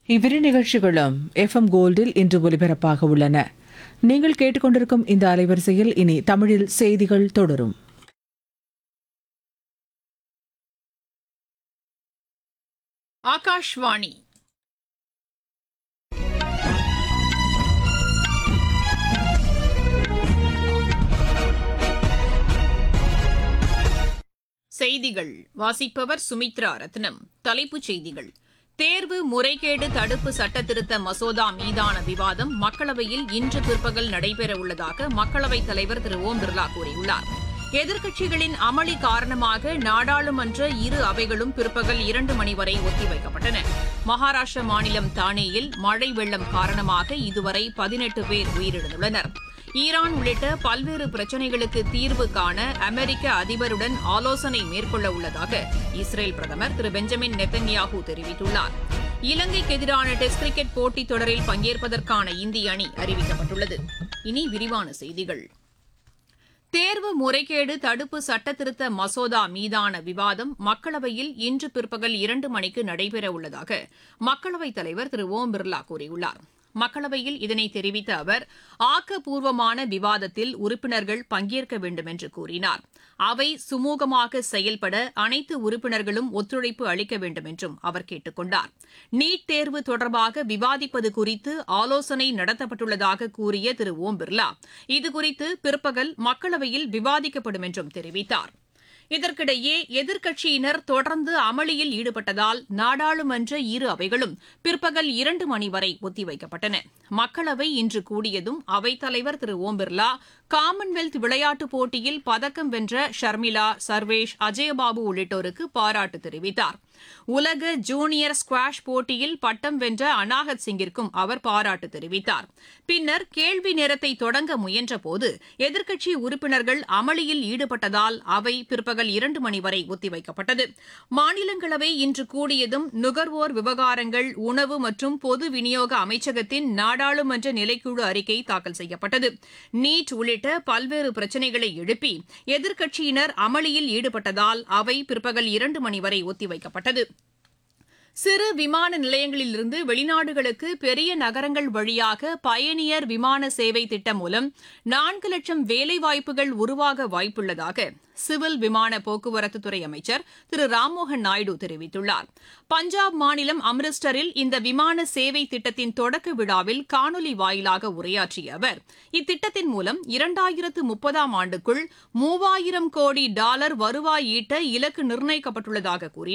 இவ்விரு நிகழ்ச்சிகளும் எஃப்எம் கோல்டில் இன்று ஒலிபரப்பாக உள்ளன நீங்கள் கேட்டுக்கொண்டிருக்கும் இந்த அலைவரிசையில் இனி தமிழில் செய்திகள் தொடரும் ஆகாஷ்வாணி செய்திகள் வாசிப்பவர் சுமித்ரா ரத்னம் தலைப்புச் செய்திகள் தேர்வு முறைகேடு தடுப்பு சட்டத்திருத்த மசோதா மீதான விவாதம் மக்களவையில் இன்று பிற்பகல் நடைபெறவுள்ளதாக மக்களவைத் தலைவர் திரு ஓம் பிர்லா கூறியுள்ளார் எதிர்க்கட்சிகளின் அமளி காரணமாக நாடாளுமன்ற இரு அவைகளும் பிற்பகல் இரண்டு மணி வரை ஒத்திவைக்கப்பட்டன மகாராஷ்டிர மாநிலம் தானேயில் மழை வெள்ளம் காரணமாக இதுவரை பதினெட்டு பேர் உயிரிழந்துள்ளனர் ஈரான் உள்ளிட்ட பல்வேறு பிரச்சினைகளுக்கு தீர்வு காண அமெரிக்க அதிபருடன் ஆலோசனை மேற்கொள்ள உள்ளதாக இஸ்ரேல் பிரதமர் திரு பெஞ்சமின் நெத்தன்யாஹூ தெரிவித்துள்ளார் இலங்கைக்கு எதிரான டெஸ்ட் கிரிக்கெட் போட்டித் தொடரில் பங்கேற்பதற்கான இந்திய அணி அறிவிக்கப்பட்டுள்ளது இனி விரிவான செய்திகள் தேர்வு முறைகேடு தடுப்பு சட்டத்திருத்த மசோதா மீதான விவாதம் மக்களவையில் இன்று பிற்பகல் இரண்டு மணிக்கு நடைபெறவுள்ளதாக மக்களவைத் தலைவர் திரு ஓம் பிர்லா கூறியுள்ளார் மக்களவையில் இதனை தெரிவித்த அவர் ஆக்கப்பூர்வமான விவாதத்தில் உறுப்பினர்கள் பங்கேற்க வேண்டும் என்று கூறினார் அவை சுமூகமாக செயல்பட அனைத்து உறுப்பினர்களும் ஒத்துழைப்பு அளிக்க வேண்டும் என்றும் அவர் கேட்டுக் கொண்டார் நீட் தேர்வு தொடர்பாக விவாதிப்பது குறித்து ஆலோசனை நடத்தப்பட்டுள்ளதாக கூறிய திரு ஓம் பிர்லா இதுகுறித்து பிற்பகல் மக்களவையில் விவாதிக்கப்படும் என்றும் தெரிவித்தார் இதற்கிடையே எதிர்க்கட்சியினர் தொடர்ந்து அமளியில் ஈடுபட்டதால் நாடாளுமன்ற இரு அவைகளும் பிற்பகல் இரண்டு மணி வரை ஒத்திவைக்கப்பட்டன மக்களவை இன்று கூடியதும் அவைத்தலைவர் திரு ஓம் பிர்லா காமன்வெல்த் விளையாட்டுப் போட்டியில் பதக்கம் வென்ற ஷர்மிளா சர்வேஷ் அஜயபாபு உள்ளிட்டோருக்கு பாராட்டு தெரிவித்தார் உலக ஜூனியர் ஸ்குவாஷ் போட்டியில் பட்டம் வென்ற அனாகத் சிங்கிற்கும் அவர் பாராட்டு தெரிவித்தார் பின்னர் கேள்வி நேரத்தை தொடங்க முயன்றபோது எதிர்க்கட்சி உறுப்பினர்கள் அமளியில் ஈடுபட்டதால் அவை பிற்பகல் இரண்டு மணி வரை ஒத்திவைக்கப்பட்டது மாநிலங்களவை இன்று கூடியதும் நுகர்வோர் விவகாரங்கள் உணவு மற்றும் பொது விநியோக அமைச்சகத்தின் நாடாளுமன்ற நிலைக்குழு அறிக்கை தாக்கல் செய்யப்பட்டது நீட் உள்ளிட்ட பல்வேறு பிரச்சினைகளை எழுப்பி எதிர்க்கட்சியினர் அமளியில் ஈடுபட்டதால் அவை பிற்பகல் இரண்டு மணி வரை ஒத்திவைக்கப்பட்டது சிறு விமான நிலையங்களிலிருந்து வெளிநாடுகளுக்கு பெரிய நகரங்கள் வழியாக பயணியர் விமான சேவை திட்டம் மூலம் நான்கு லட்சம் வேலைவாய்ப்புகள் உருவாக வாய்ப்புள்ளதாக சிவில் விமான போக்குவரத்துத்துறை அமைச்சர் திரு ராம்மோகன் நாயுடு தெரிவித்துள்ளார் பஞ்சாப் மாநிலம் அம்ரிஸ்டரில் இந்த விமான சேவை திட்டத்தின் தொடக்க விழாவில் காணொலி வாயிலாக உரையாற்றிய அவர் இத்திட்டத்தின் மூலம் இரண்டாயிரத்து முப்பதாம் ஆண்டுக்குள் மூவாயிரம் கோடி டாலர் வருவாய் ஈட்ட இலக்கு நிர்ணயிக்கப்பட்டுள்ளதாக கூறினார்